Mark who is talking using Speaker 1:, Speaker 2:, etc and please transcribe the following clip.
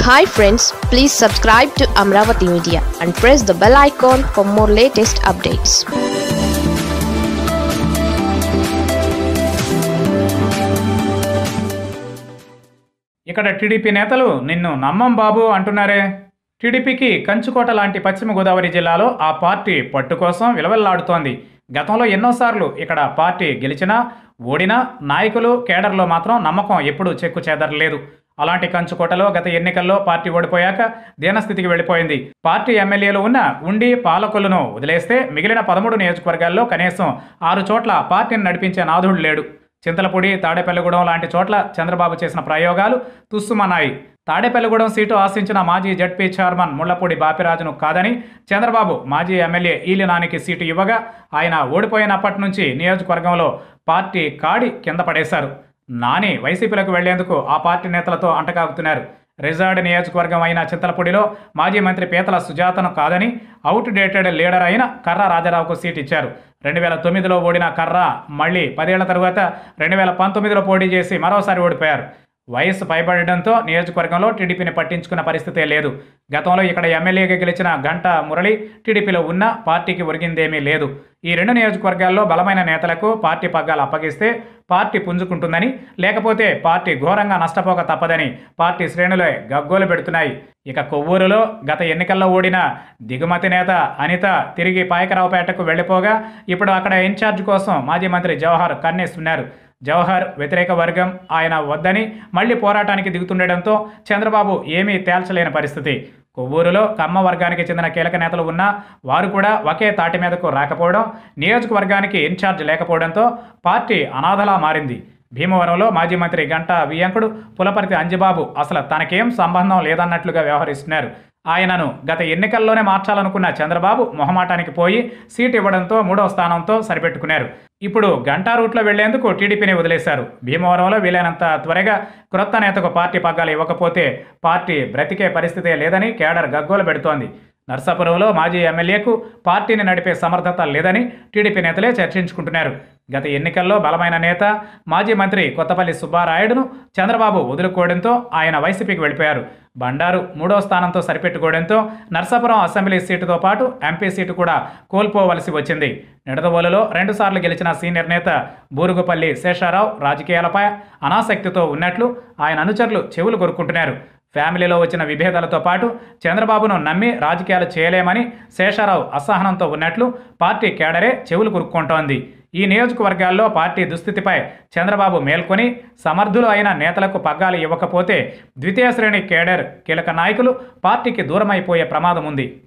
Speaker 1: hi friends please subscribe to Amaravati media and press the bell icon for more latest updates
Speaker 2: ఇక్కడ TDP నేతలు నిన్ను నమ్మం బాబు అంటున్నారే టీడీపీకి కంచుకోట లాంటి పశ్చిమ గోదావరి జిల్లాలో ఆ పార్టీ పట్టు కోసం విలవెల్లాడుతోంది గతంలో ఎన్నోసార్లు ఇక్కడ పార్టీ గెలిచినా ఓడినా నాయకులు కేడర్లో మాత్రం నమ్మకం ఎప్పుడూ చెక్కు చెదరలేదు అలాంటి కంచుకోటలో గత ఎన్నికల్లో పార్టీ ఓడిపోయాక దీనస్థితికి వెళ్ళిపోయింది పార్టీ ఎమ్మెల్యేలు ఉన్న ఉండి పాలకులను వదిలేస్తే మిగిలిన పదమూడు నియోజకవర్గాల్లో కనీసం ఆరు చోట్ల పార్టీని నడిపించే నాథుడు లేడు చింతలపూడి తాడేపల్లిగూడెం లాంటి చోట్ల చంద్రబాబు చేసిన ప్రయోగాలు తుస్సుమన్నాయి తాడేపల్లిగూడెం సీటు ఆశించిన మాజీ జడ్పీ చైర్మన్ ముళ్లపూడి బాపిరాజును కాదని చంద్రబాబు మాజీ ఎమ్మెల్యే ఈలినానికి సీటు ఇవ్వగా ఆయన ఓడిపోయినప్పటి నుంచి నియోజకవర్గంలో పార్టీ కాడి కింద పడేశారు నాని వైసీపీలకు వెళ్లేందుకు ఆ పార్టీ నేతలతో అంటకాగుతున్నారు రిజర్వ్డ్ నియోజకవర్గం అయిన చింతలపూడిలో మాజీ మంత్రి పీతల సుజాతను కాదని అవుట్ డేటెడ్ లీడర్ అయిన కర్ర రాజారావుకు సీట్ ఇచ్చారు రెండు వేల తొమ్మిదిలో ఓడిన కర్ర మళ్ళీ పదేళ్ల తరువాత రెండు వేల పంతొమ్మిదిలో పోటీ చేసి మరోసారి ఓడిపోయారు వయస్సు పైబడడంతో నియోజకవర్గంలో టీడీపీని పట్టించుకున్న పరిస్థితే లేదు గతంలో ఇక్కడ ఎమ్మెల్యేగా గెలిచిన గంట మురళి టీడీపీలో ఉన్న పార్టీకి ఒరిగిందేమీ లేదు ఈ రెండు నియోజకవర్గాల్లో బలమైన నేతలకు పార్టీ పగ్గాలు అప్పగిస్తే పార్టీ పుంజుకుంటుందని లేకపోతే పార్టీ ఘోరంగా నష్టపోక తప్పదని పార్టీ శ్రేణులే గగ్గోలు పెడుతున్నాయి ఇక కొవ్వూరులో గత ఎన్నికల్లో ఓడిన దిగుమతి నేత అనిత తిరిగి పాయకరావుపేటకు వెళ్లిపోగా ఇప్పుడు అక్కడ ఇన్ఛార్జ్ కోసం మాజీ మంత్రి జవహర్ కన్నేస్తున్నారు జవహర్ వ్యతిరేక వర్గం ఆయన వద్దని మళ్లీ పోరాటానికి దిగుతుండటంతో చంద్రబాబు ఏమీ తేల్చలేని పరిస్థితి కొవ్వూరులో కమ్మ వర్గానికి చెందిన కీలక నేతలు ఉన్నా వారు కూడా ఒకే తాటి మీదకు రాకపోవడం నియోజకవర్గానికి ఇన్ఛార్జ్ లేకపోవడంతో పార్టీ అనాథలా మారింది భీమవరంలో మాజీ మంత్రి గంటా వియంకుడు పులపర్తి అంజిబాబు అసలు తనకేం సంబంధం లేదన్నట్లుగా వ్యవహరిస్తున్నారు ఆయనను గత ఎన్నికల్లోనే మార్చాలనుకున్న చంద్రబాబు మొహమాటానికి పోయి సీట్ ఇవ్వడంతో మూడో స్థానంతో సరిపెట్టుకున్నారు ఇప్పుడు గంటా రూట్లో వెళ్లేందుకు టీడీపీని వదిలేశారు భీమవరంలో వీలైనంత త్వరగా క్రొత్త నేతకు పార్టీ పగ్గాలు ఇవ్వకపోతే పార్టీ బ్రతికే పరిస్థితే లేదని కేడర్ గగ్గోలు పెడుతోంది నర్సాపురంలో మాజీ ఎమ్మెల్యేకు పార్టీని నడిపే సమర్థత లేదని టీడీపీ నేతలే చర్చించుకుంటున్నారు గత ఎన్నికల్లో బలమైన నేత మాజీ మంత్రి కొత్తపల్లి సుబ్బారాయుడును చంద్రబాబు వదులుకోవడంతో ఆయన వైసీపీకి వెళ్ళిపోయారు బండారు మూడో స్థానంతో సరిపెట్టుకోవడంతో నర్సాపురం అసెంబ్లీ సీటుతో పాటు ఎంపీ సీటు కూడా కోల్పోవలసి వచ్చింది నిడదవోలులో రెండుసార్లు గెలిచిన సీనియర్ నేత బూరుగుపల్లి శేషారావు రాజకీయాలపై అనాసక్తితో ఉన్నట్లు ఆయన అనుచరులు చెవులు కొరుక్కుంటున్నారు ఫ్యామిలీలో వచ్చిన విభేదాలతో పాటు చంద్రబాబును నమ్మి రాజకీయాలు చేయలేమని శేషారావు అసహనంతో ఉన్నట్లు పార్టీ కేడరే చెవులు కురుక్కుంటోంది ఈ నియోజకవర్గాల్లో పార్టీ దుస్థితిపై చంద్రబాబు మేల్కొని సమర్థులు అయిన నేతలకు పగ్గాలు ఇవ్వకపోతే ద్వితీయ శ్రేణి కేడర్ కీలక నాయకులు పార్టీకి దూరమైపోయే ప్రమాదం ఉంది